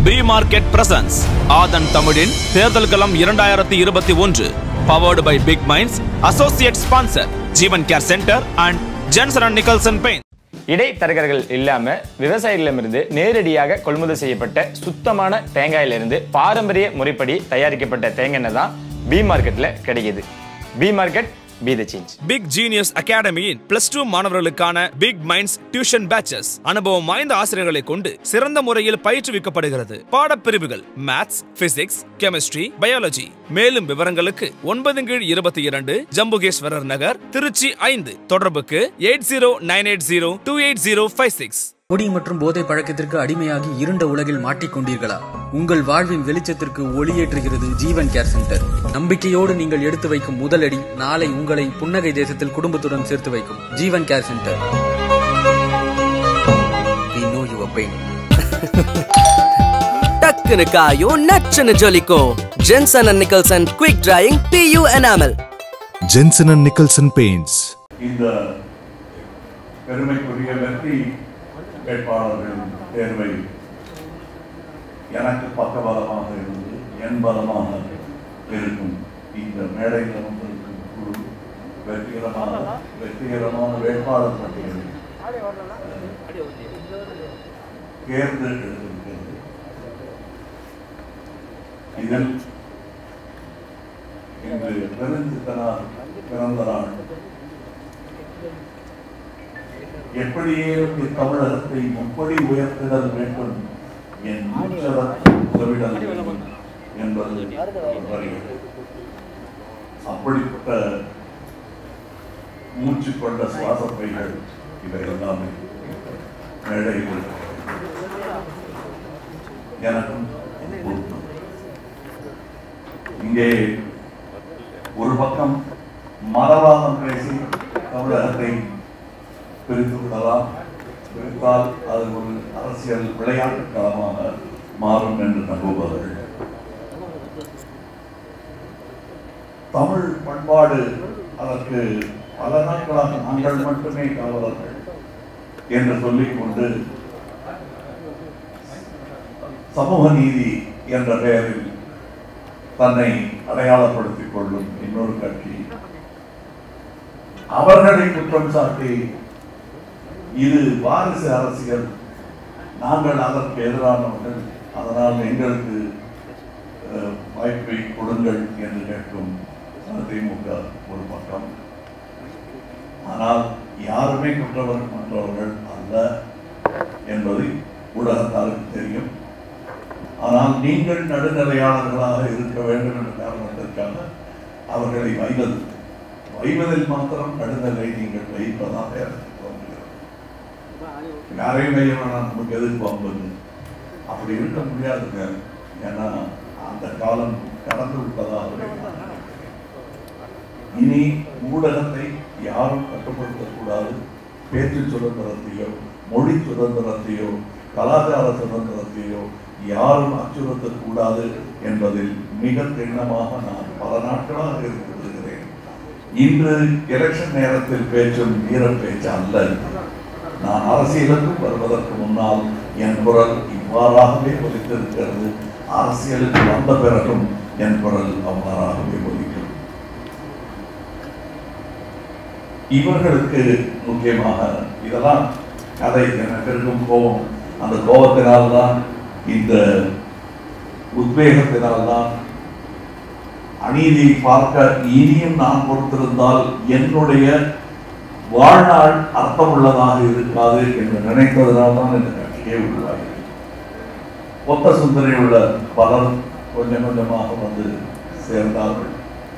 B market presence ஆதன் தமிழின் தேர்தல் களம் இரண்டாயிரத்தி இருபத்தி ஒன்று powered by big minds associate sponsor Jeevan care centre and Jensen and Nicholson paint இடைத்தரகர்கள் இல்லாம விவசாயிகளிடமிருந்து நேரடியாக கொள்முதல் செய்யப்பட்ட சுத்தமான தேங்காயிலிருந்து பாரம்பரிய முறைப்படி தயாரிக்கப்பட்ட தேங்காய் எண்ணெய் தான் பி மார்க்கெட்ல கிடைக்குது B market B the change big genius அகாடமியின் பிளஸ் டூ மாணவர்களுக்கான பிக் மைண்ட்ஸ் டியூஷன் பேச்சஸ் அனுபவம் வாய்ந்த ஆசிரியர்களை கொண்டு சிறந்த முறையில் பயிற்றுவிக்கப்படுகிறது பாடப்பிரிவுகள் மேத்ஸ் பிசிக்ஸ் கெமிஸ்ட்ரி பயாலஜி மேலும் விவரங்களுக்கு ஒன்பது கீழ் இருபத்தி இரண்டு ஜம்புகேஸ்வரர் நகர் திருச்சி ஐந்து தொடர்புக்கு eight zero nine eight zero two eight zero five six குடி மற்றும் போதை பழக்கத்திற்கு அடிமையாகி இருண்ட உலகில் மாட்டிக்கொண்டீர்களா உங்கள் வாழ்வின் வெளிச்சத்திற்கு ஒளியேற்றுகிறது ஜீவன் கேர் சென்டர் நம்பிக்கையோடு நீங்கள் எடுத்து வைக்கும் முதலடி நாளை உங்களை புன்னகை தேசத்தில் குடும்பத்துடன் சேர்த்து வைக்கும் Jeevan care centre We know your pain. டக்குனு காயும் நச்சுன்னு ஜொலிக்கும் Jensen and Nicholson quick drying PU enamel Jensen and Nicholson Paints. இந்த பெருமைக்குரிய வெற்றி வேட்பாளர்களின் தேர்வை எனக்கு பக்கபலமாக இருந்து என் பலமாக இருக்கும் இந்த மேடையில் வந்திருக்கும் குழு வெற்றிகரமான வெற்றிகரமான வேட்பாளர் பட்டியலை தேர்ந்தெடுத்திருக்கிறது இதில் இன்று பெருஞ்சித்தனார் பிறந்த நாள் எப்படியே தமிழகத்தை முப்படி உயர்த்திடல் வேண்டும் என் உச்சவர் உதவிடல் வேண்டும் என்பது வருகிறது அப்படிப்பட்ட மூச்சு கொண்ட சுவாசப்பைகள் இவை எல்லாமே மேடையில் இருக்கிறது. எனக்கும் பொருத்தம். இங்கே ஒரு பக்கம் மதவாதம் பேசி தமிழகத்தை பிரித்து விடலாம் பிரித்தால் அது ஒரு அரசியல் விளையாட்டு களமாக மாறும் என்று நம்புபவர்கள் தமிழ் பண்பாடு அதற்கு பல நாட்களாக நாங்கள் மட்டுமே காவலர்கள் என்று சொல்லிக் கொண்டு சமூக நீதி என்ற பெயரில் தன்னை அடையாளப்படுத்திக் கொள்ளும் இன்னொரு கட்சி அவர்களை குற்றம் சாட்டி இது வாரிசு அரசியல் நாங்கள் அதற்கு எதிரானவர்கள் அதனால் எங்களுக்கு அஹ், வாய்ப்பை கொடுங்கள் என்று கேட்கும் திமுக ஒரு பக்கம் ஆனால் யாருமே குற்றவர் மற்றவர்கள் அல்ல என்பது ஊடகத்தாருக்கு தெரியும் ஆனால் நீங்கள் நடுநிலையாளர்களாக இருக்க வேண்டும் என்ற காரணத்திற்காக அவர்களை வைவது வைவதில் மாத்திரம் நடுநிலை நீங்கள் வைப்பதாக எனக்கு தோன்றுகிறது யாரையும் வைய வேணாம் நமக்கு எதுக்கு வம்பது அப்படி இருக்க முடியாதுங்க ஏன்னா அந்த காலம் கடந்து விட்டதாகவே நான் நினைக்கிறேன். இனி ஊடகத்தை யாரும் கட்டுப்படுத்தக்கூடாது பேச்சு சுதந்திரத்தையோ மொழி சுதந்திரத்தையோ கலாச்சார சுதந்திரத்தையோ யாரும் அச்சுறுத்தக்கூடாது என்பதில் மிக திண்ணமாக நான் பல நாட்களாக இருந்து வருகிறேன் இன்று எலெக்ஷன் நேரத்தில் பேச்சும் வீர பேச்சு அல்ல நான் அரசியலுக்கு வருவதற்கு முன்னால் என் குரல் இவ்வாறாகவே ஒலித்திருக்கிறது அரசியலுக்கு வந்த பிறகும் என் குரல் அவ்வாறாகவே ஒலிக்கும் இவர்களுக்கு முக்கியமாக இதெல்லாம் கதை எனக்கு இருக்கும் கோபம் அந்த கோபத்தினால்தான் இந்த உத்வேகத்தினால்தான் அநீதியை பார்க்க இனியும் நான் பொறுத்திருந்தால் என்னுடைய வாழ்நாள் அர்த்தமுள்ளதாக இருக்காது என்று நினைத்ததனால்தான் இந்த கட்சியே உருவாகி ஒத்த சிந்தனை உள்ள பலர் கொஞ்சம் கொஞ்சமாக வந்து சேர்ந்தார்கள்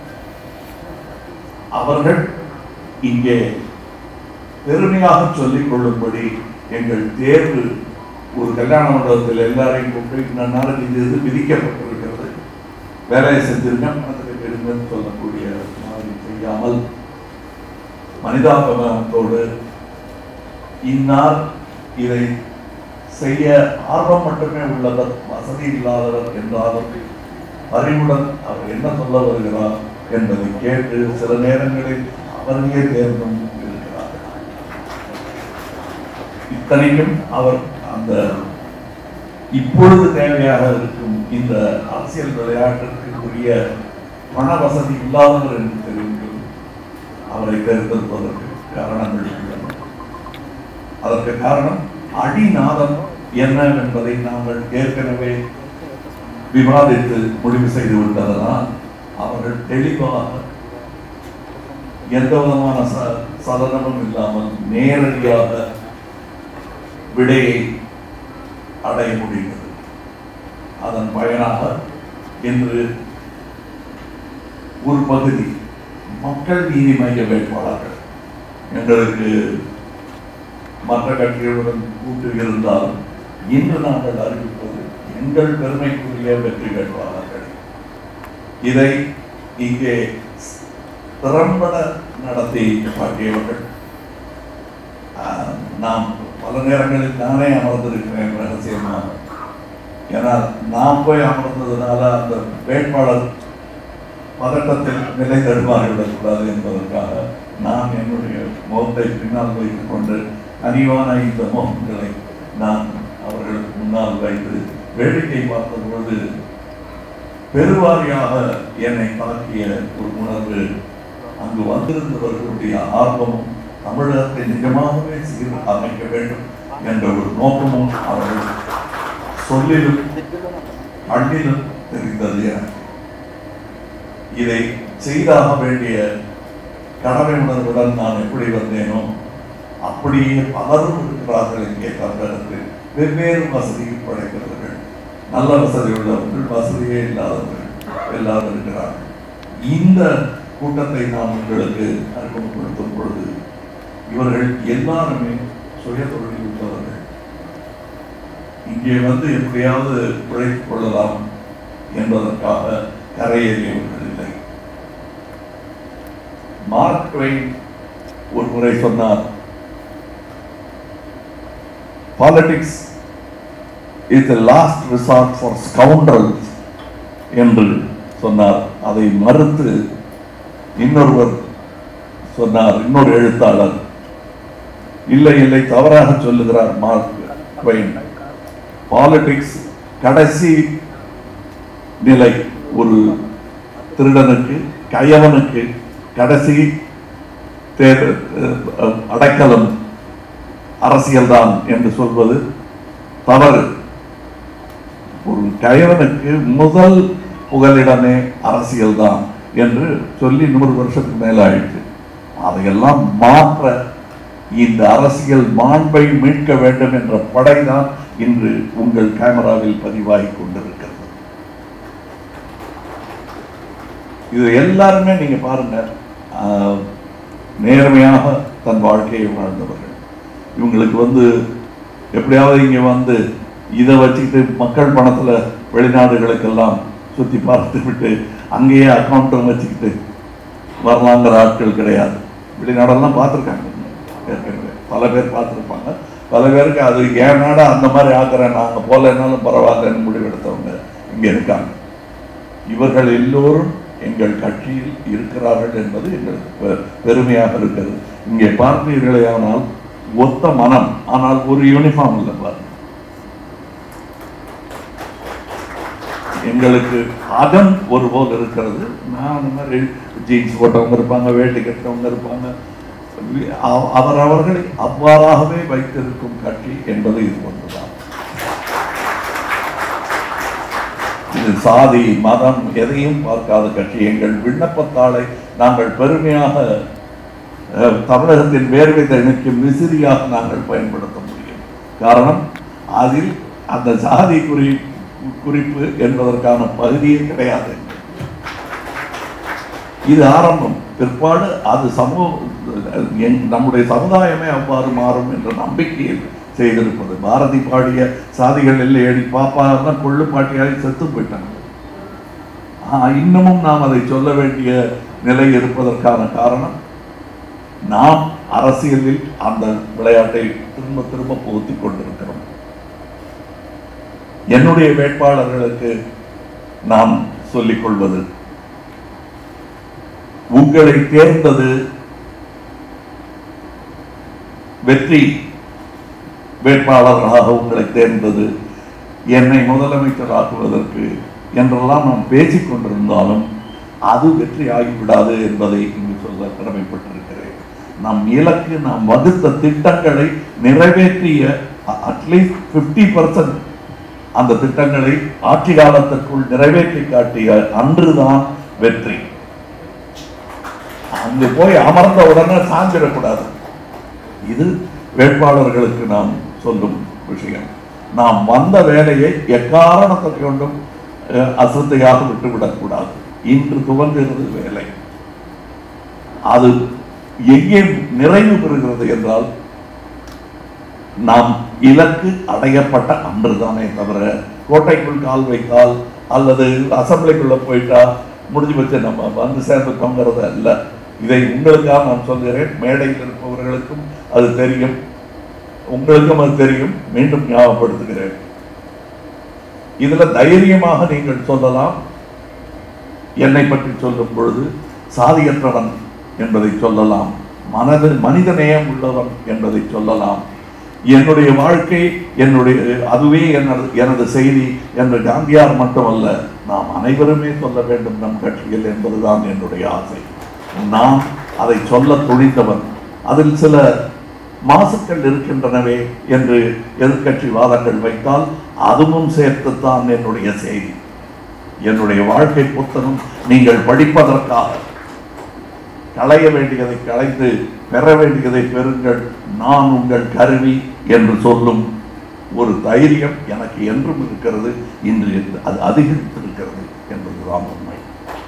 அவர்கள் இங்கே பெருமையாக சொல்லிக் கொள்ளும்படி எங்கள் தேர்வு ஒரு கல்யாண மண்டபத்தில் எல்லாரையும் கூப்பிட்டு இந்த நாளுக்கு இது இது விதிக்கப்பட்டிருக்கிறது வேலையை செஞ்சிருங்க பணத்தை பெருங்கன்னு சொல்லக்கூடிய மாதிரி செய்யாமல் மனிதாபிமானத்தோடு இன்னார் இதை செய்ய ஆர்வம் மட்டுமே உள்ளவர் வசதி இல்லாதவர் என்றாலும் அறிவுடன் அவர் என்ன சொல்ல வருகிறார் என்பதை கேட்டு சில நேரங்களில் அவரையே தேர்ந்தும் இருக்கிறார் இத்தனைக்கும் அவர் அந்த இப்பொழுது தேவையாக இருக்கும் இந்த அரசியல் விளையாட்டிற்குரிய பண வசதி இல்லாதவர் என்று தெரிந்து அவரை தேர்ந்தெடுப்பதற்கு காரணங்கள் உள்ளன அதற்கு காரணம் அடிநாதம் என்ன என்பதை நாங்கள் ஏற்கனவே விவாதித்து முடிவு செய்து விட்டதனால் அவர்கள் தெளிவாக எந்த விதமான ச- சலனமும் இல்லாமல் நேரடியாக விடையை அடைய முடிகிறது அதன் பயனாக இன்று ஒரு பகுதி மக்கள் நீதி மைய வேட்பாளர்கள் எங்களுக்கு மற்ற கட்சிகளுடன் கூட்டு இருந்தாலும் இன்று நாங்கள் அறிவிப்பது எங்கள் பெருமைக்குரிய வெற்றி வேட்பாளர்கள் இதை இங்கே திறம்பட நடத்தி காட்டியவர்கள் ஆஹ், நாம் பல நேரங்களில் நானே அமர்ந்திருக்கிறேன் ரகசியமாக ஏன்னா நாம் போய் அமர்ந்ததுனால அந்த வேட்பாளர் பதட்டத்தில் நிலை தடுமாறிவிடக்கூடாது என்பதற்காக நான் என்னுடைய முகத்தை பின்னால் வைத்துக் கொண்டு கனிவான இந்த முகங்களை நான் அவர்களுக்கு முன்னால் வைத்து வேடிக்கை பார்த்த பொழுது பெருவாரியாக என்னை தாக்கிய ஒரு உணர்வு அங்கு வந்திருந்தவர்களுடைய ஆர்வமும் தமிழகத்தை நிஜமாகவே சீர் அமைக்க வேண்டும் என்ற ஒரு நோக்கமும் அவர்கள் சொல்லிலும் கண்ணிலும் தெரிந்தது எனக்கு இதை செய்தாக வேண்டிய கடமை உணர்வுடன் நான் எப்படி வந்தேனோ அப்படியே பலரும் இருக்கிறார்கள் இங்கே தமிழகத்தில் வெவ்வேறு வசதிகள் படைக்கிறவர்கள் நல்ல வசதி உள்ளவர்கள் வசதியே இல்லாதவர்கள் எல்லாரும் இருக்கிறார்கள் இந்த கூட்டத்தை நாம் உங்களுக்கு அறிமுகப்படுத்தும் பொழுது இவர்கள் எல்லாருமே சுய தொழில் உள்ளவர்கள் இங்கே வந்து எப்படியாவது உழைத்துக் கொள்ளலாம் என்பதற்காக கரையேறியவர்கள் இல்லை மார்க் ட்வைன் ஒரு முறை சொன்னார் politics is the last resort for scoundrels என்று சொன்னார் அதை மறுத்து இன்னொருவர் சொன்னார் இன்னொரு எழுத்தாளர் இல்லை இல்லை தவறாக சொல்லுகிறார் மார்க் ட்வைன் பாலிடிக்ஸ் கடைசி நிலை ஒரு திருடனுக்கு கயவனுக்கு கடைசி தேர் அஹ், அடைக்கலம் அரசியல்தான் என்று சொல்வது தவறு ஒரு கயவனுக்கு முதல் புகலிடமே அரசியல்தான் என்று சொல்லி நூறு வருஷத்துக்கு மேல ஆயிடுச்சு அதையெல்லாம் மாற்ற இந்த அரசியல் மாண்பை மீட்க வேண்டும் என்ற படைதான் இன்று உங்கள் கேமராவில் பதிவாகி கொண்டிருக்கிறது இது எல்லாருமே நீங்க பாருங்க ஆஹ், நேர்மையாக தன் வாழ்க்கையை வாழ்ந்தவர்கள் இவங்களுக்கு வந்து எப்படியாவது இங்க வந்து இதை வச்சுக்கிட்டு மக்கள் பணத்துல வெளிநாடுகளுக்கெல்லாம் சுத்தி பார்த்து விட்டு அங்கேயே அக்கௌண்ட்டும் வச்சுக்கிட்டு வரலாங்கிற ஆட்கள் கிடையாது வெளிநாடெல்லாம் பார்த்துருக்காங்க ஏற்கனவே பல பேர் பார்த்துருப்பாங்க பல பேருக்கு அது ஏன் நாடா அந்த மாதிரி ஆக்குறேன் நாங்கள் போலனாலும் பரவாயில்லன்னு முடிவெடுத்தவங்க இங்கே இருக்காங்க இவர்கள் எல்லோரும் எங்கள் கட்சியில் இருக்கிறார்கள் என்பது எங்களுக்கு பெ- பெருமையாக இருக்கிறது இங்கே பார்த்தீர்களே ஆனால் ஒத்த மனம் ஆனால் ஒரு யூனிஃபார்ம் இல்லை பாருங்க எங்களுக்கு அகம் ஒரு போல் இருக்கிறது நான் அந்த மாதிரி ஜீன்ஸ் போட்டவங்க இருப்பாங்க வேட்டி கட்டவங்க இருப்பாங்க வி- அவ- அவரவர்களை அவ்வாறாகவே வைத்திருக்கும் கட்சி என்பது இது ஒன்றுதான் இது சாதி மதம் எதையும் பார்க்காத கட்சி எங்கள் விண்ணப்பத்தாளை நாங்கள் பெருமையாக அஹ், தமிழகத்தின் வேர்வை தணிக்கும் விசிறியாக நாங்கள் பயன்படுத்த முடியும் காரணம் அதில் அந்த சாதி குறி குறிப்பு என்பதற்கான பகுதியே கிடையாது இது ஆரம்பம் பிற்பாடு அது சமூக என் நம்முடைய சமுதாயமே அவ்வாறு மாறும் என்ற நம்பிக்கையில் செய்திருப்பது பாரதி பாடிய சாதிகள் இல்லை எடி பாப்பா கொள்ளு பாட்டியாகி செத்து போயிட்டாங்க ஆஹ், இன்னமும் நாம் அதை சொல்ல வேண்டிய நிலை இருப்பதற்கான காரணம் நாம் அரசியலில் அந்த விளையாட்டை திரும்ப திரும்ப புகுத்தி கொண்டிருக்கிறோம் என்னுடைய வேட்பாளர்களுக்கு நாம் சொல்லிக் கொள்வது உங்களை தேர்ந்தது வெற்றி வேட்பாளர்களாக உங்களை தேர்ந்தது என்னை முதலமைச்சர் ஆக்குவதற்கு என்றெல்லாம் நாம் பேசிக் கொண்டிருந்தாலும் அது வெற்றி ஆகிவிடாது என்பதை இங்கு சொல்ல கடமைப்பட்டிருக்கிறேன் நம் இலக்கு நாம் வகுத்த திட்டங்களை நிறைவேற்றிய அட்லீஸ்ட் பிப்டி பர்சன்ட் அந்த திட்டங்களை ஆட்சி காலத்திற்குள் நிறைவேற்றி காட்டிய அன்றுதான் வெற்றி அங்கு போய் அமர்ந்த உடனே சாஞ்சிடக்கூடாது இது வேட்பாளர்களுக்கு நாம் சொல்லும் விஷயம் நாம் வந்த வேலையை எக்காரணத்தை கொண்டும் அஹ், அசிரத்தையாக விட்டுவிடக்கூடாது இன்று துவங்குகிறது வேலை அது எங்கே நிறைவு பெறுகிறது என்றால் நாம் இலக்கு அடையப்பட்ட அன்றுதானே தவிர கோட்டைக்குள் கால் வைத்தால் அல்லது அசம்பிளிக்குள்ள போயிட்டா முடிஞ்சு வச்சு நம்ம வந்து சேர்ந்துட்டோங்கிறது அல்ல இதை உங்களுக்காக நான் சொல்கிறேன் மேடையில் இருப்பவர்களுக்கும் அது தெரியும் உங்களுக்கும் அது தெரியும் மீண்டும் ஞாபகப்படுத்துகிறேன் இதுல தைரியமாக நீங்கள் சொல்லலாம் என்னை பற்றி சொல்லும் பொழுது சாதியற்றவன் என்பதை சொல்லலாம் மனது மனித நேயம் உள்ளவன் என்பதை சொல்லலாம் என்னுடைய வாழ்க்கை என்னுடைய அதுவே எனது எனது செய்தி என்று காந்தியார் மட்டுமல்ல நாம் அனைவருமே சொல்ல வேண்டும் நம் கட்சியில் என்பதுதான் என்னுடைய ஆசை நான் அதை சொல்ல துணிந்தவன் அதில் சில மாசுக்கள் இருக்கின்றனவே என்று எதிர்க்கட்சி வாதங்கள் வைத்தால் அதுவும் சேர்த்துத்தான் என்னுடைய செய்தி என்னுடைய வாழ்க்கை புத்தகம் நீங்கள் படிப்பதற்காக களைய வேண்டியதை களைந்து பெற வேண்டியதை பெறுங்கள் நான் உங்கள் கருவி என்று சொல்லும் ஒரு தைரியம் எனக்கு என்றும் இருக்கிறது இன்று அது அதிகரித்திருக்கிறது என்பதுதான் உண்மை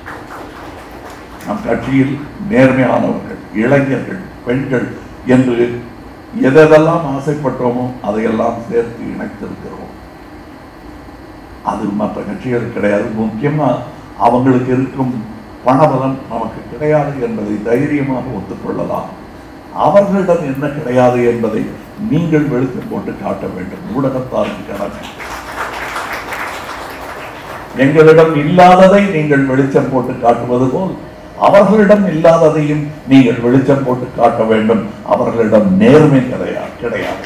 நம் கட்சியில் நேர்மையானவர்கள் இளைஞர்கள் பெண்கள் என்று எதெல்லாம் ஆசைப்பட்டோமோ அதையெல்லாம் சேர்த்து இணைத்திருக்கிறோம் அது மற்ற கட்சிகள் கிடையாது முக்கியமா அவங்களுக்கு இருக்கும் பணபலம் நமக்கு கிடையாது என்பதை தைரியமாக ஒத்துக்கொள்ளலாம் அவர்களிடம் என்ன கிடையாது என்பதை நீங்கள் வெளுத்து போட்டு காட்ட வேண்டும் ஊடகத்தாருக்கு கடமை எங்களிடம் இல்லாததை நீங்கள் வெளிச்சம் போட்டு காட்டுவது போல் அவர்களிடம் இல்லாததையும் நீங்கள் வெளிச்சம் போட்டு காட்ட வேண்டும் அவர்களிடம் நேர்மை கிடையாது கிடையாது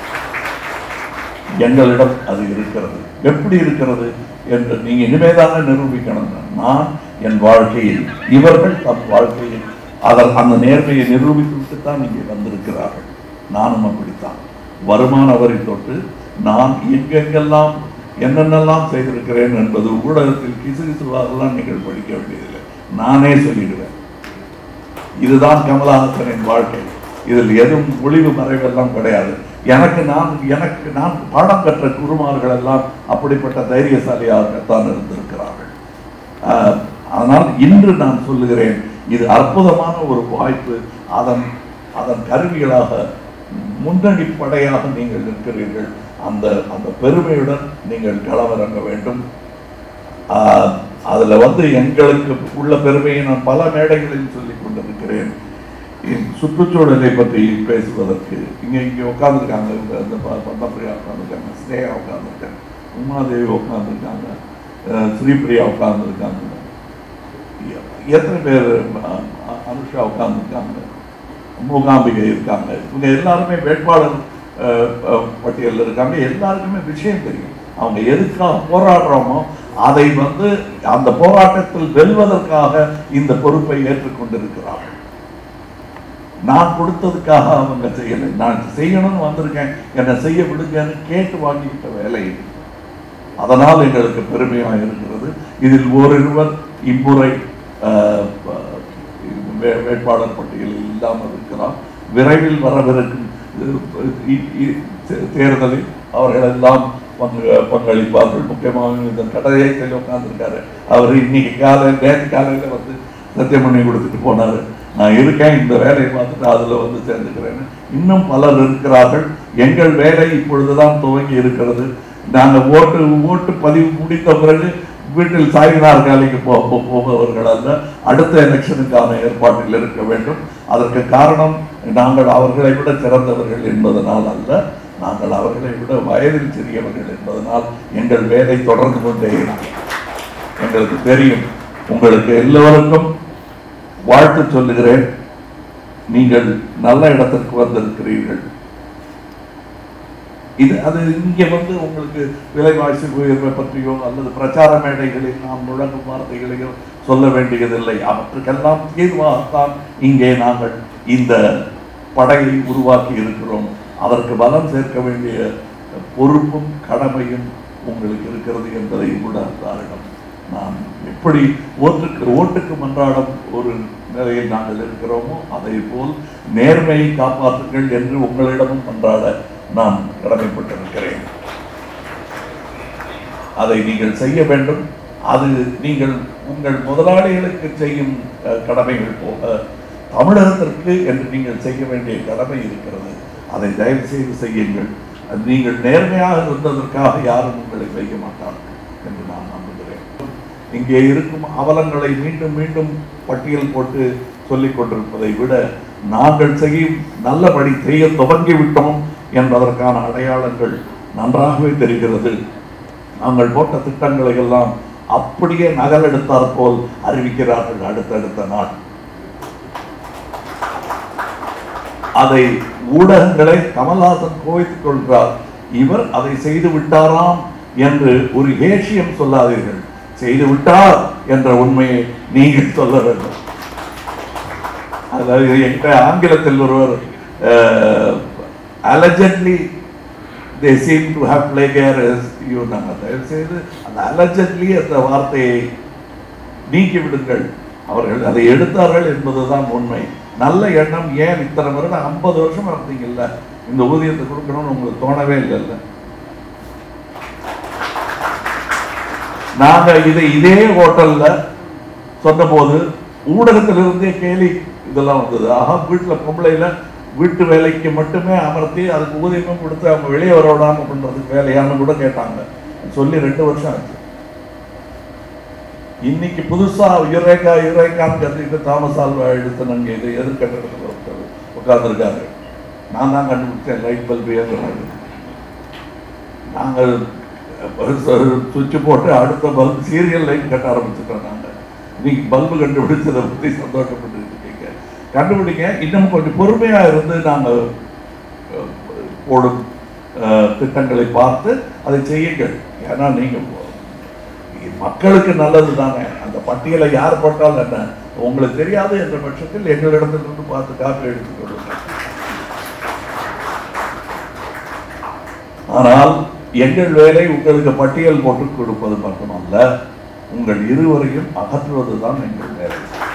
எங்களிடம் அது இருக்கிறது எப்படி இருக்கிறது என்று நீங்க இனிமேதானே நிரூபிக்கணும் நான் என் வாழ்க்கையில் இவர்கள் தம் வாழ்க்கையில் அதன் அந்த நேர்மையை நிரூபித்து விட்டுத்தான் இங்கே வந்திருக்கிறார்கள் நானும் அப்படித்தான் வருமான வரி தொட்டு நான் எங்கெங்கெல்லாம் என்னென்னலாம் செய்திருக்கிறேன் என்பது ஊடகத்தில் கிசுகிசுவாகலாம் நீங்கள் படிக்க வேண்டியதில்லை நானே சொல்லிடுவேன் இதுதான் கமலஹாசனின் வாழ்க்கை இதில் எதுவும் ஒளிவு மறைவெல்லாம் கிடையாது எனக்கு நான் எனக்கு நான் பாடம் கற்ற குருமார்கள் எல்லாம் அப்படிப்பட்ட தைரியசாலியாகத்தான் இருந்திருக்கிறார்கள் ஆஹ், ஆனால் இன்று நான் சொல்லுகிறேன் இது அற்புதமான ஒரு வாய்ப்பு அதன் அதன் கருவிகளாக முன்னணி படையாக நீங்கள் நிற்கிறீர்கள் அந்த அந்த பெருமையுடன் நீங்கள் களமிறங்க வேண்டும் ஆஹ், அதுல வந்து எங்களுக்கு உள்ள பெருமையை நான் பல மேடைகளில் சொல்லிக் கொண்டிருக்கிறேன் இந்த சுற்றுச்சூழலை பற்றி பேசுவதற்கு இங்க இங்க உட்கார்ந்துருக்காங்க இந்த இந்த ப- பத்மபிரியா உட்கார்ந்துருக்காங்க ஸ்னேகா உட்கார்ந்துருக்காங்க உமாதேவி உட்கார்ந்துருக்காங்க அஹ் ஸ்ரீபிரியா உட்கார்ந்துருக்காங்க எத்தனை பேர் அஹ், அ- அனுஷா உட்கார்ந்துருக்காங்க மூகாம்பிகை இருக்காங்க இவங்க எல்லாருமே வேட்பாளர் அஹ், அஹ், பட்டியலில் இருக்காங்க எல்லாருக்குமே விஷயம் தெரியும் அவங்க எதுக்காக போராடுறோமோ அதை வந்து அந்த போராட்டத்தில் வெல்வதற்காக இந்த பொறுப்பை ஏற்றுக்கொண்டிருக்கிறார்கள் நான் கொடுத்ததுக்காக அவங்க செய்யலை நான் செய்யணும்னு வந்திருக்கேன் என்னை செய்ய விடுங்கன்னு கேட்டு வாங்கிக்கிட்ட வேலை இது அதனால் எங்களுக்கு பெருமையாக இருக்கிறது இதில் ஓரிருவர் இம்முறை ஆஹ், வே- வேட்பாளர் பட்டியலில் இல்லாமல் இருக்கிறார் விரைவில் வரவிருக்கும் அஹ், இ- இ- தே- தேர்தலில் அவர்கள் எல்லாம் பங்கு பங்களிப்பார்கள் முக்கியமாக இந்த கடற்கரையில் உட்கார்ந்துருக்காரு அவர் இன்னைக்கு காலை நேற்று காலையில் வந்து சத்தியமணி கொடுத்துட்டு போனாரு நான் இருக்கேன் இந்த வேலையை பார்த்துட்டு அதுல வந்து சேர்ந்துக்கிறேன்னு இன்னும் பலர் இருக்கிறார்கள் எங்கள் வேலை இப்பொழுதுதான் துவங்கி இருக்கிறது நாங்க ஓட்டு ஓட்டு பதிவு முடித்த பிறகு வீட்டில் சாய்வினார் காலைக்கு போ போ- போபவர்கள் அல்ல அடுத்த எலெக்ஷனுக்கான ஏற்பாட்டில் இருக்க வேண்டும் அதற்கு காரணம் நாங்கள் அவர்களை விட சிறந்தவர்கள் என்பதனால் அல்ல நாங்கள் அவர்களை விட வயதில் சிறியவர்கள் என்பதனால் எங்கள் வேலை தொடர்ந்து கொண்டே இருக்கும் எங்களுக்கு தெரியும் உங்களுக்கு எல்லோருக்கும் வாழ்த்து சொல்லுகிறேன் நீங்கள் நல்ல இடத்திற்கு வந்திருக்கிறீர்கள் இது அது இங்கே வந்து உங்களுக்கு விலைவாசி உயர்வை பற்றியோ அல்லது பிரச்சார மேடைகளில் நாம் முழங்கும் வார்த்தைகளையோ சொல்ல வேண்டியதில்லை அவற்றுக்கெல்லாம் தீர்வாகத்தான் இங்கே நாங்கள் இந்த படையை உருவாக்கி இருக்கிறோம் அதற்கு பலம் சேர்க்க வேண்டிய பொறுப்பும் கடமையும் உங்களுக்கு இருக்கிறது என்பதை உணர்ந்தாரிடம் நாம் எப்படி ஓட்டுக்கு ஓட்டுக்கு மன்றாடம் ஒரு நிலையில் நாங்கள் இருக்கிறோமோ அதை போல் நேர்மையை காப்பாற்றுங்கள் என்று உங்களிடமும் மன்றாட நான் கடமைப்பட்டிருக்கிறேன் அதை நீங்கள் செய்ய வேண்டும் அது நீங்கள் உங்கள் முதலாளிகளுக்கு செய்யும் அஹ், கடமைகள் போக தமிழகத்திற்கு என்று நீங்கள் செய்ய வேண்டிய கடமை இருக்கிறது அதை தயவு செய்து செய்யுங்கள் அது நீங்கள் நேர்மையாக இருந்ததற்காக யாரும் உங்களை வைக்க மாட்டார்கள் என்று நான் நம்புகிறேன் இங்கே இருக்கும் அவலங்களை மீண்டும் மீண்டும் பட்டியல் போட்டு சொல்லிக் கொண்டிருப்பதை விட நாங்கள் செய்யும் நல்லபடி செய்ய துவங்கி விட்டோம் என்பதற்கான அடையாளங்கள் நன்றாகவே தெரிகிறது நாங்கள் போட்ட திட்டங்களை எல்லாம் அப்படியே நகலெடுத்தாற் போல் அறிவிக்கிறார்கள் அடுத்தடுத்த நாள் அதை ஊடகங்களை கமல்ஹாசன் கோவித்துக் கொள்கிறார் இவர் அதை செய்து விட்டாராம் என்று ஒரு ஏசியம் சொல்லாதீர்கள் செய்து விட்டார் என்ற உண்மையை நீங்கள் சொல்ல வேண்டும் அதாவது எங்க ஆங்கிலத்தில் ஒருவர் allegedly they seem to have play care you நாங்கள் தயவு செய்து அந்த அலஜன்லி என்ற வார்த்தையை நீக்கி விடுங்கள் அவர்கள் அதை எடுத்தார்கள் என்பதுதான் உண்மை நல்ல எண்ணம் ஏன் இத்தனை வருடம் ஐம்பது வருஷம் இருந்தீங்கல்ல இந்த ஊதியத்தை கொடுக்கணும்னு உங்களுக்கு தோணவே இல்லைல்ல நாங்க இதை இதே ஹோட்டல்ல சொன்னபோது ஊடகத்திலிருந்தே கேலி இதெல்லாம் வந்தது ஆஹா வீட்டுல பொம்பளையில வீட்டு வேலைக்கு மட்டுமே அமர்த்தி அதுக்கு ஊதியமும் கொடுத்து அவங்க வெளியே வர விடாம பண்றதுக்கு வேலையான்னு கூட கேட்டாங்க சொல்லி ரெண்டு வருஷம் ஆச்சு இன்னைக்கு புதுசா யுரேகா யுரேகான்னு கத்திட்டு தாமஸ் ஆல்வா எழுத்தனங்க இது எதிர்கட்டத்தில் ஒருத்தர் உட்கார்ந்துருக்காரு நான் தான் கண்டுபிடிச்சேன் லைட் பல்பு ஏங்குறாரு நாங்கள் சுவிட்ச் போட்டு அடுத்த பல்பு சீரியல் லைட் கட்ட ஆரம்பிச்சுட்டோம் நாங்கள் இன்னைக்கு பல்பு கண்டுபிடிச்சதை பற்றி சந்தோஷப்பட்டு இருக்கீங்க கண்டுபிடிங்க இன்னும் கொஞ்சம் பொறுமையா இருந்து நாங்கள் அஹ், போடும் அஹ், திட்டங்களை பார்த்து அதை செய்யுங்கள் ஏன்னா நீங்க இது மக்களுக்கு நல்லது தானே அந்த பட்டியலை யார் போட்டாலும் என்ன உங்களுக்கு தெரியாது என்ற பட்சத்தில் எங்களிடத்திலிருந்து பார்த்து காப்பி எடுத்துக் கொள்ளுங்கள் ஆனால் எங்கள் வேலை உங்களுக்கு பட்டியல் போட்டு கொடுப்பது மட்டுமல்ல உங்கள் இருவரையும் அகற்றுவதுதான் எங்கள் வேலை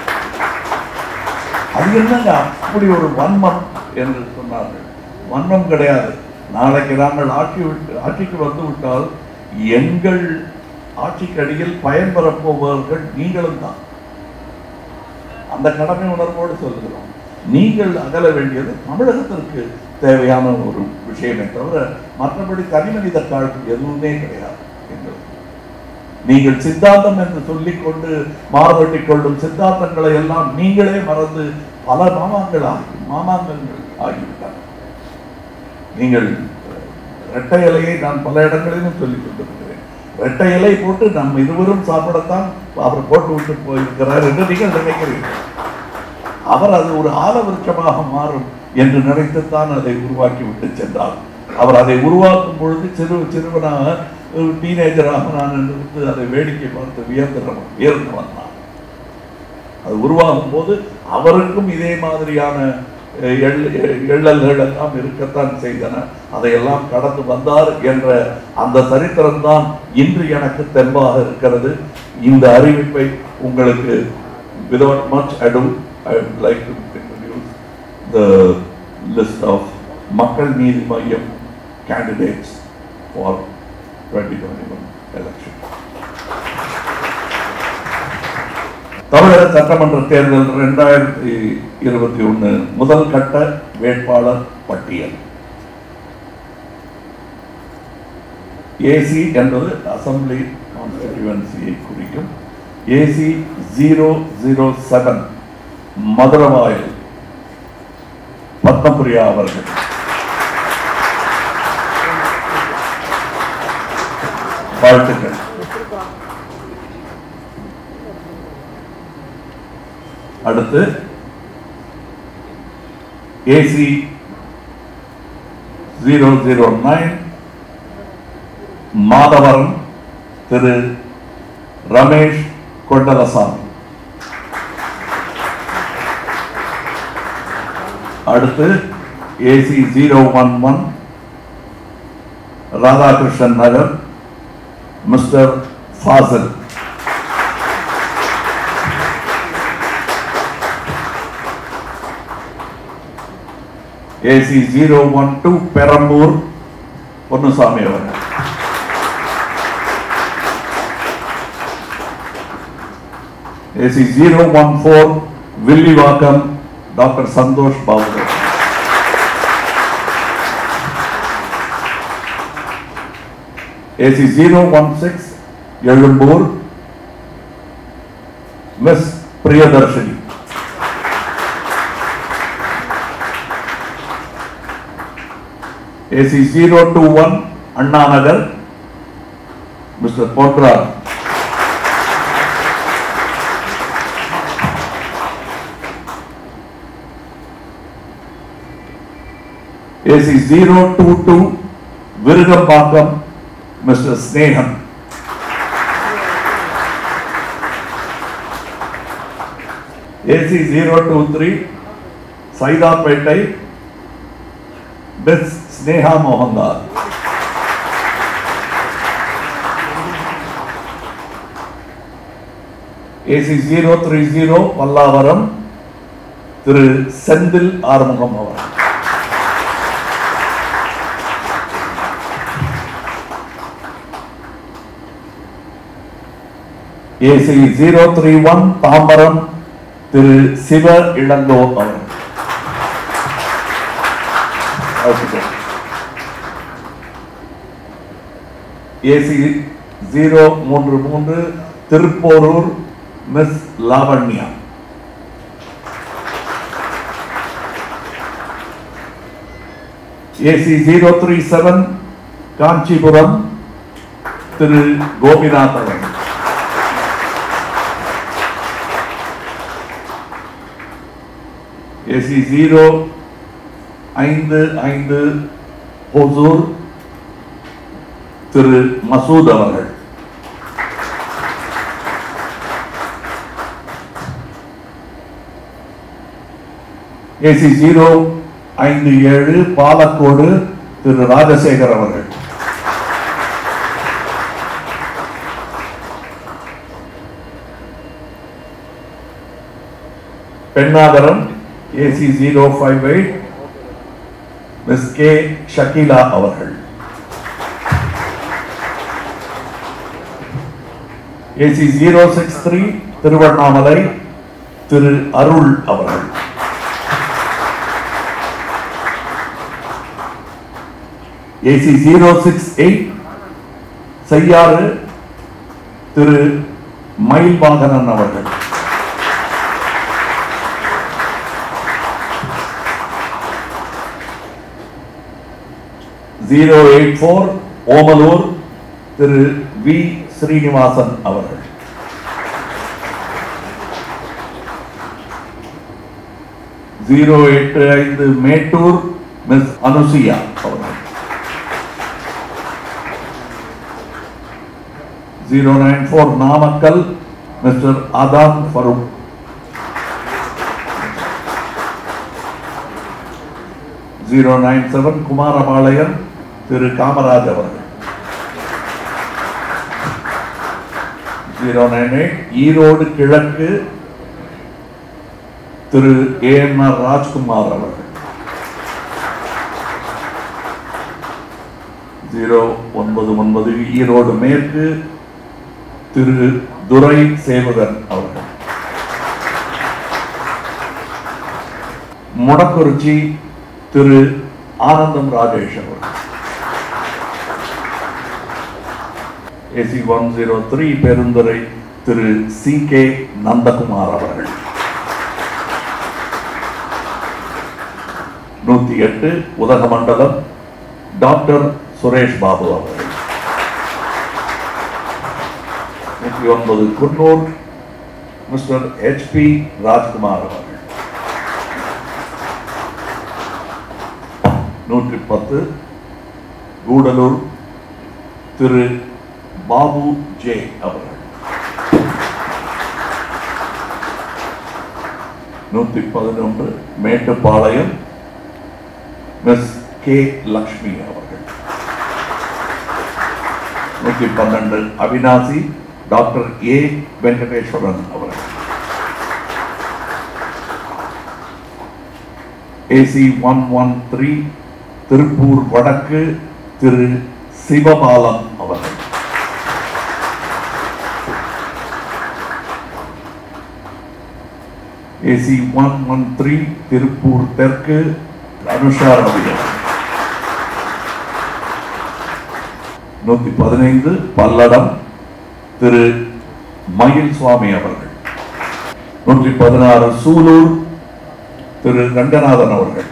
அது என்னங்க அப்படி ஒரு வன்மம் என்று சொன்னார்கள் வன்மம் கிடையாது நாளைக்கு நாங்கள் ஆட்சி விட்டு ஆட்சிக்கு வந்து விட்டால் எங்கள் ஆட்சிக்கு அடியில் பயன்பெறப் போபவர்கள் நீங்களும் தான் அந்த கடமை உணர்வோடு சொல்லுகிறோம் நீங்கள் அகல வேண்டியது தமிழகத்திற்கு தேவையான ஒரு விஷயமே தவிர மற்றபடி தனிமனித காழ்ப்பு எதுவுமே கிடையாது எங்களுக்கு நீங்கள் சித்தாந்தம் என்று சொல்லிக்கொண்டு மாறுபட்டிக் கொள்ளும் சித்தாந்தங்களை எல்லாம் நீங்களே மறந்து பல மாமாங்கள் ஆகி மாமாங்கள் ஆகிவிட்டாங்க நீங்கள் இரட்டை இலையை நான் பல இடங்களிலும் சொல்லிக் கொண்டிருக்கிறேன் இரட்டை இலை போட்டு நம் இருவரும் சாப்பிடத்தான் அவர் போட்டு விட்டு போயிருக்கிறார் என்று நீங்கள் நினைக்கிறீர்கள் அவர் அது ஒரு ஆலவிருட்சமாக மாறும் என்று நினைத்துத்தான் அதை உருவாக்கி விட்டு சென்றார் அவர் அதை உருவாக்கும் பொழுது சிறு சிறுவனாக ஒரு டீனேஜராக நான் இருந்து அதை வேடிக்கை பார்த்து வியந்திரவன் வியர்ந்தவன் நான் அது உருவாகும் போது அவருக்கும் இதே மாதிரியான அஹ், எள்- எள்ளல்கள் எல்லாம் இருக்கத்தான் செய்தன அதையெல்லாம் கடந்து வந்தார் என்ற அந்த சரித்திரம் தான் இன்று எனக்கு தெம்பாக இருக்கிறது இந்த அறிவிப்பை உங்களுக்கு without much ado I would like to introduce the list of மக்கள் நீதி மையம் candidates for 2021 election. தமிழக சட்டமன்ற தேர்தல் ரெண்டாயிரத்தி இருபத்தி ஒன்று முதல் கட்ட வேட்பாளர் பட்டியல் ஏசி என்பது அசம்பிளி கான்ஸ்டிடியூவன்சியை குறிக்கும் AC zero zero seven Maduravoyal Padmapriya அவர்கள் வாழ்த்துக்கள் அடுத்து AC zero zero nine Madhavaram Thiru Ramesh Kondalasamy அடுத்து AC zero one one Radhakrishnan Nagar mister Fazil AC zero one two Perambur Ponnusamy அவர்கள் AC zero one four Villivakkam doctor Santhosh Babu AC zero one six Egmore miss Priyadarshini AC zero two one Anna Nagar mister போட்ரார் AC zero two two Virugambakkam mister Snehan AC zero two three Saidapet miss Sneha Mohandas AC zero three zero Pallavaram Thiru Senthil Arumugam அவர் AC zero three one Tambaram Thiru Siva Elango அவர் AC zero மூன்று மூன்று Thiruporur miss Lavanya AC zero three seven Kanchipuram Thiru Gopinath அவர்கள் AC zero ஐந்து ஐந்து ஹொசூர் திரு மசூத் அவர்கள் AC zero ஐந்து ஏழு பாலக்கோடு திரு ராஜசேகர் அவர்கள் Pennagaram AC zero five eight miss K Shakeela அவர்கள் AC zero six three Tiruvannamalai Thiru Arul அவர்கள் AC zero six eight Cheyyar Thiru Mayilvahanan அவர்கள் zero eight four Omalur Thiru V Srinivasan அவர்கள் ஜீரோ எட்டு ஐந்து மேட்டூர் மிஸ் அனுசியா அவர்கள் zero nine four Namakkal mister அதான் Farooq zero nine seven Kumarapalayam Thiru Kamaraj அவர்கள் ஜீரோ நைன் எயிட் ஈரோடு கிழக்கு Thiru A M R Rajkumar அவர்கள் ஜீரோ ஒன்பது ஒன்பது ஈரோடு மேற்கு திரு துரை சேவகன் அவர்கள் முடக்குறிச்சி திரு ஆனந்தம் ராஜேஷ் அவர்கள் AC one zero three Perundurai Thiru C K Nandakumar அவர்கள் நூத்தி எட்டு உதகமண்டலம் டாக்டர் சுரேஷ் பாபு அவர்கள் நூற்றி ஒன்பது Coonoor mister H P Rajkumar அவர்கள் நூற்றி பத்து கூடலூர் திரு பாபு ஜே அவர்கள் நூத்தி பதினொன்று மேட்டுப்பாளையம் மிஸ் கே லக்ஷ்மி அவர்கள் நூத்தி பன்னெண்டு அவினாசி டாக்டர் ஏ வெங்கடேஸ்வரன் அவர்கள் AC one one three Tiruppur வடக்கு திரு சிவபாலன் அவர்கள் AC one one three Tiruppur தெற்கு அனுஷா ரவி அவர்கள். நூத்தி பதினைந்து பல்லடம் திரு மயில் சுவாமி அவர்கள் நூற்றி பதினாறு சூலூர் திரு ரங்கநாதன் அவர்கள்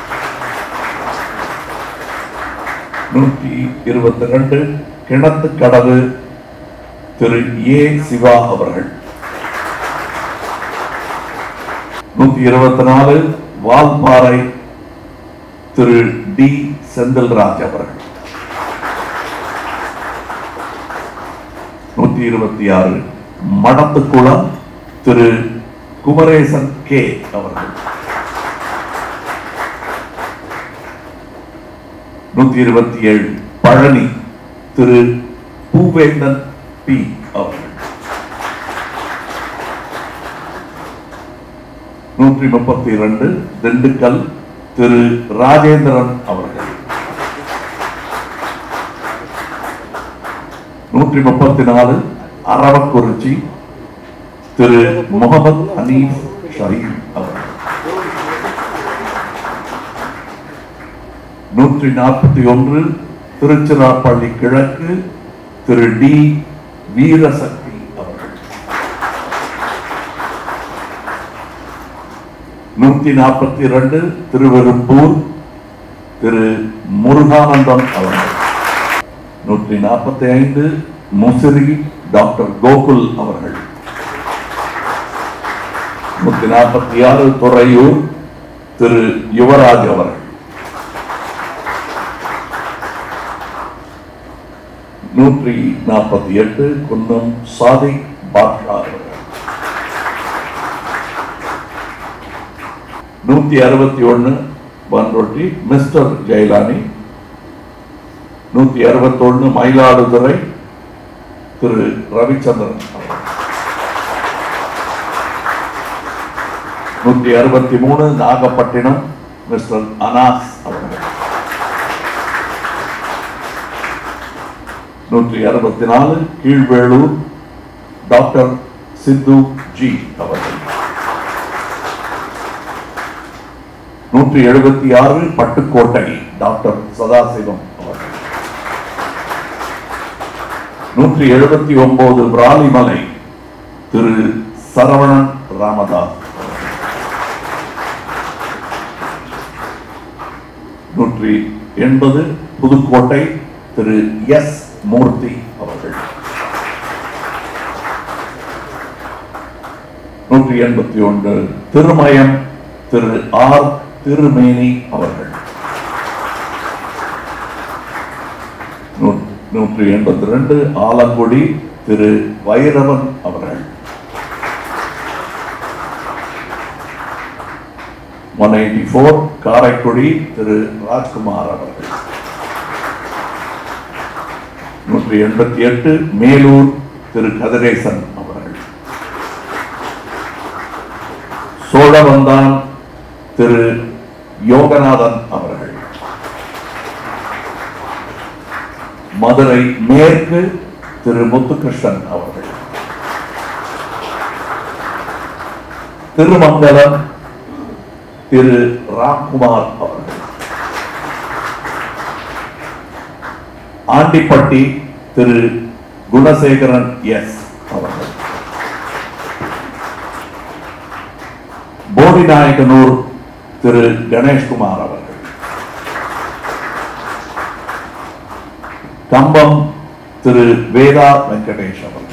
நூற்றி இருபத்தி ரெண்டு கிணத்து கடவு திரு ஏ சிவா அவர்கள் நூத்தி இருபத்தி நாலு வால்பாறை திரு டி செந்தில்ராஜ் அவர்கள் நூத்தி இருபத்தி ஆறு மடத்துக்குளம் திரு குமரேசன் கே அவர்கள் நூத்தி இருபத்தி ஏழு பழனி திரு பூவேந்தன் பி அவர்கள் நூற்றி முப்பத்தி இரண்டு திண்டுக்கல் திரு ராஜேந்திரன் அவர்கள் நூற்றி முப்பத்தி நாலு அரவக்குறிச்சி திரு முகமது ஹனீஃப் ஷரீப் அவர்கள் நூற்றி நாற்பத்தி ஒன்று திருச்சிராப்பள்ளி கிழக்கு திரு டி வீரசக்தி அவர்கள் நூற்றி நாற்பத்தி இரண்டு திருவெரும்பூர் திரு முருகானந்தம் அவர்கள் நூற்றி நாற்பத்தி ஐந்து முசிறி டாக்டர் கோகுல் அவர்கள் நூற்றி நாற்பத்தி ஆறு துறையூர் திரு யுவராஜ் அவர்கள் நூற்றி நாற்பத்தி எட்டு குன்னம் சாதி பாட்ஷா அவர்கள் நூத்தி அறுபத்தி ஒன்னு பன்ரொட்டி மிஸ்டர் ஜெயலானி நூத்தி அறுபத்தொன்னு மயிலாடுதுறை திரு ரவிச்சந்திரன் அவர்கள். நூத்தி அறுபத்தி மூணு நாகப்பட்டினம் மிஸ்டர் அனாஸ் அவர்கள் நூற்றி அறுபத்தி நாலு கீழ்வேளூர் டாக்டர் சித்து ஜி அவர்கள் நூற்றி எழுபத்தி ஆறு பட்டுக்கோட்டை டாக்டர் சதாசிவம் அவர்கள் நூற்றி எழுபத்தி ஒன்பது பிராலிமலை திரு சரவணன் ராமதாஸ் அவர்கள். நூற்றி எண்பது புதுக்கோட்டை திரு எஸ் மூர்த்தி அவர்கள் நூற்றி எண்பத்தி ஒன்று திருமயம் திரு ஆர் திருமேனி அவர்கள் நூ- நூற்றி எண்பத்தி ரெண்டு ஆலங்குடி திரு வைரவன் அவர்கள் one eighty four Karaikudi Thiru Rajkumar அவர்கள் நூற்றி எண்பத்தி எட்டு மேலூர் திரு கதிரேசன் அவர்கள் சோழவந்தான் திரு யோகநாதன் அவர்கள் மதுரை மேற்கு திரு முத்துகிருஷ்ணன் அவர்கள் திருமங்கலம் திரு ராம்குமார் அவர்கள் ஆண்டிப்பட்டி திரு குணசேகரன் எஸ் அவர்கள் போடிநாயக்கனூர் திரு கணேஷ்குமார் அவர்கள் கம்பம் திரு வேதா வெங்கடேஷ் அவர்கள்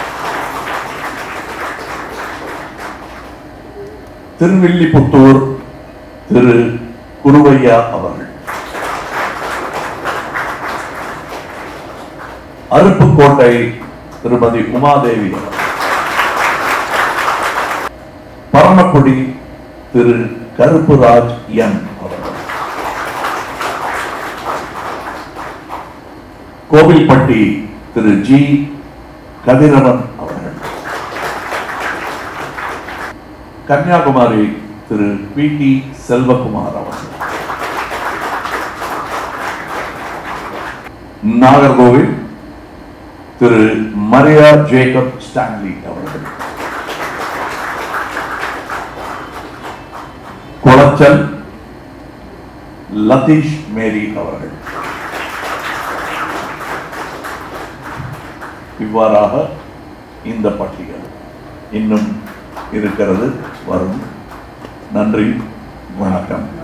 திருவில்லிபுத்தூர் திரு குருவையா அவர்கள் அருப்புக்கோட்டை திருமதி உமாதேவி அவர்கள். பரமக்குடி திரு கருப்புராஜ் எம் அவர்கள் கோவில்பட்டி திரு ஜி கதிரவன் அவர்கள் கன்னியாகுமரி திரு பி டி செல்வகுமார் அவர்கள் Nagercoil Thiru Maria Jacob Stanley அவர்கள் குளச்சல் லதீஷ் மேரி அவர்கள் இவ்வாறாக இந்த பட்டியல் இன்னும் இருக்கிறது வரும் நன்றி வணக்கம்